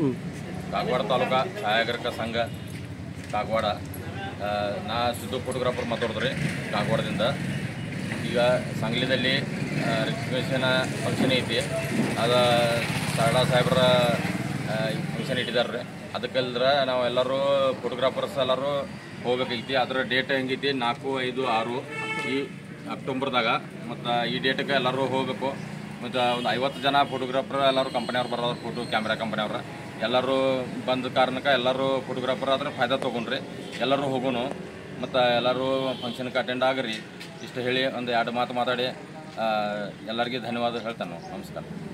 ಕಾಗವಾಡ ತಾಲೂಕಾ ಛಾಯಾಗ್ರಹಕ ಸಂಘ ಕಾಗವಾಡ ಆ, ನಾ ಸಿದ್ದು ಫೋಟೋಗ್ರಾಫರ್ ಮಾತಾಡಿದ್ರಿ ಕಾಗವಾಡದಿಂದ ಈಗ ಸಂಗ್ಲಿದಲ್ಲಿ ರಿಜಿಸ್ಟ್ರೇಷನ್ ಫಂಕ್ಷನ್ ಐತಿ ಅದ ಸರಳ ಸಾಹೇಬ್ರ ಫಂಕ್ಷನ್ ಇಟ್ಟಿದ್ದಾರೆ ರೀ ಅದಕ್ಕಲ್ದ್ರ ನಾವು ಎಲ್ಲರೂ ಫೋಟೋಗ್ರಾಫರ್ಸ್ ಎಲ್ಲರೂ ಹೋಗ್ಬೇಕೈತಿ ಅದ್ರ ಡೇಟ್ ಹೆಂಗೈತಿ ನಾಲ್ಕು ಐದು ಆರು ಈ ಅಕ್ಟೋಬರ್ದಾಗ ಮತ್ತು ಈ ಡೇಟ್ಗೆ ಎಲ್ಲರೂ ಹೋಗಬೇಕು ಮತ್ತು ಒಂದು ಐವತ್ತು ಜನ ಫೋಟೋಗ್ರಾಫರ್ ಎಲ್ಲರೂ ಕಂಪನಿಯವ್ರು ಬರೋರು ಫೋಟೋ ಕ್ಯಾಮ್ರಾ ಕಂಪನಿಯವ್ರ ಎಲ್ಲರೂ ಬಂದ ಕಾರಣಕ್ಕೆ ಎಲ್ಲರೂ ಫೋಟೋಗ್ರಾಫರ್ ಆದ್ರೆ ಫಾಯ್ದಾ ತೊಗೊಂಡ್ರಿ ಎಲ್ಲರೂ ಹೋಗೋನು ಮತ್ತು ಎಲ್ಲರೂ ಫಂಕ್ಷನ್ಗೆ ಅಟೆಂಡ್ ಆಗ್ರಿ ಇಷ್ಟು ಹೇಳಿ ಒಂದು ಎರಡು ಮಾತು ಮಾತಾಡಿ ಎಲ್ಲರಿಗೂ ಧನ್ಯವಾದ ಹೇಳ್ತಾನೆ ನಾವು ನಮಸ್ಕಾರ